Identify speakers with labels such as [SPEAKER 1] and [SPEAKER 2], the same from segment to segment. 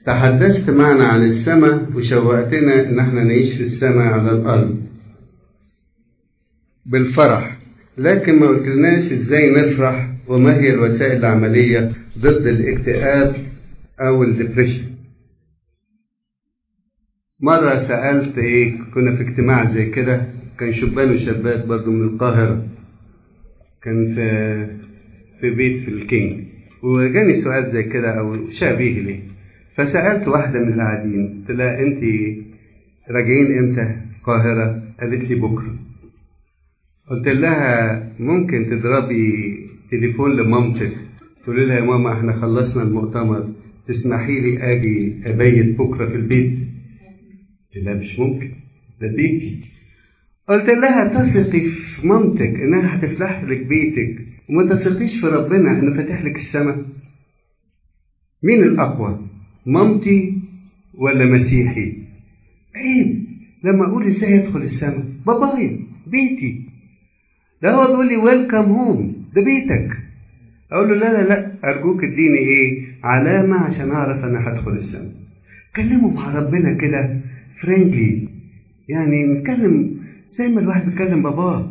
[SPEAKER 1] تحدثت معنا عن السماء وشوقتنا ان احنا نعيش في السماء على الارض بالفرح لكن ما قلتلناش ازاي نفرح وما هي الوسائل العمليه ضد الاكتئاب او الدبريشن مرة سألت إيه كنا في اجتماع زي كده كان شبان وشابات برضو من القاهرة كان في في بيت في الكينج وجاني سؤال زي كده أو شبيه ليه فسألت واحدة من القاعدين قلت لها أنت راجعين إمتى القاهرة قالت لي بكرة قلت لها ممكن تضربي تليفون لمامتك تقولي لها يا ماما احنا خلصنا المؤتمر تسمحي لي اجي ابيت بكره في البيت قلت لها مش ممكن ده بيتي قلت لها تثقي في مامتك انها هتفتح لك بيتك وما تثقيش في ربنا انه فاتح لك السماء مين الاقوى مامتي ولا مسيحي عيب لما اقول ازاي ادخل السماء بابايا بيتي ده هو بيقول لي ويلكم هوم ده بيتك اقول له لا لا لا ارجوك اديني ايه علامه عشان اعرف انا هدخل السماء كلموا مع ربنا كده فريندلي يعني نتكلم زي ما الواحد بيتكلم باباه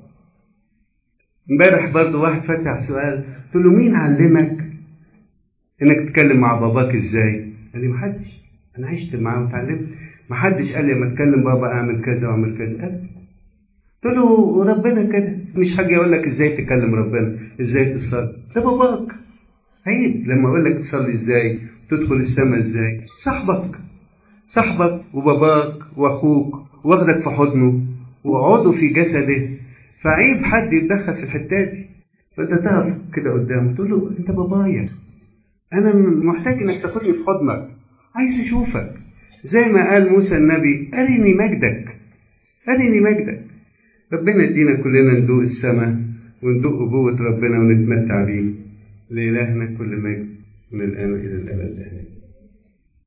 [SPEAKER 1] امبارح برضه واحد فتح سؤال قلت له مين علمك انك تتكلم مع باباك ازاي قال لي محدش انا عشت معاه وتعلمت محدش قال لي لما اتكلم بابا اعمل كذا واعمل كذا ابدا قلت له ربنا كده مش حاجه يقول لك ازاي تكلم ربنا ازاي تصلي ده باباك عيب لما اقول لك تصلي ازاي تدخل السماء ازاي صاحبك صاحبك وباباك واخوك واخدك في حضنه وعضو في جسده فعيب حد يتدخل في الحتات دي فانت تقف كده قدامه تقول له انت بابايا انا محتاج انك تاخدني في حضنك عايز اشوفك زي ما قال موسى النبي ارني مجدك ارني مجدك ربنا يدينا كلنا ندوق السماء وندوق أبوة ربنا ونتمتع بيه لإلهنا كل مجد من الآن إلى الأبد آمين